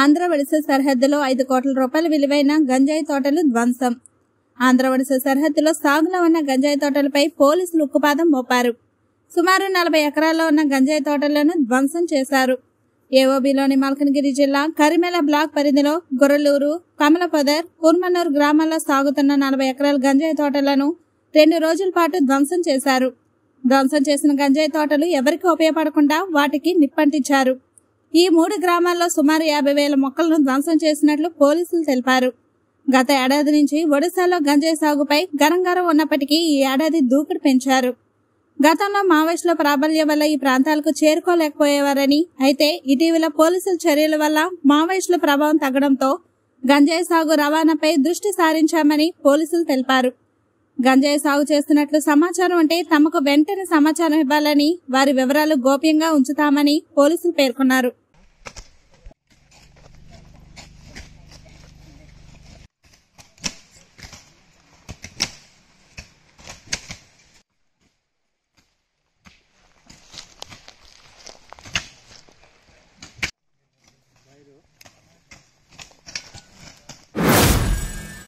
ఆంధ్ర ఒడిశా సరిహద్దులో ఐదు కోట్ల రూపాయల విలువైన గంజాయి తోటలు ధ్వంసం ఆంధ్ర ఒడిశా సరిహద్దులో సాగులో ఉన్న గంజాయి తోటలపై పోలీసులు ఉక్కుపాదం మోపారు సుమారు నలభై ఎకరాల్లో ఉన్న గంజాయి తోటలను ధ్వంసం చేశారు ఏఓబిలోని మల్కనగిరి జిల్లా కరిమెల బ్లాక్ పరిధిలో గొర్రెలూరు కమలపదర్ కుర్మనూరు గ్రామాల్లో సాగుతున్న నలభై ఎకరాల గంజాయి తోటలను రెండు రోజుల పాటు ధ్వంసం చేశారు ధ్వంసం చేసిన గంజాయి తోటలు ఎవరికి ఉపయోగపడకుండా వాటికి నిప్పంటించారు ఈ మూడు గ్రామాల్లో సుమారు యాభై వేల మొక్కలను ధ్వంసం చేసినట్లు పోలీసులు తెలిపారు గత ఏడాది నుంచి ఒడిశాలో గంజాయి సాగుపై గరంగరం ఉన్నప్పటికీ ఈ ఏడాది దూకుడు పెంచారు గతంలో మావోయిస్టుల ప్రాబల్యం వల్ల ఈ ప్రాంతాలకు చేరుకోలేకపోయేవారని అయితే ఇటీవల పోలీసుల చర్యల వల్ల మావోయిస్టుల ప్రభావం తగ్గడంతో గంజాయి సాగు రవాణాపై దృష్టి సారించామని పోలీసులు తెలిపారు గంజాయి సాగు చేస్తున్నట్లు సమాచారం అంటే తమకు వెంటనే సమాచారం ఇవ్వాలని వారి వివరాలు గోప్యంగా ఉంచుతామని పోలీసులు పేర్కొన్నారు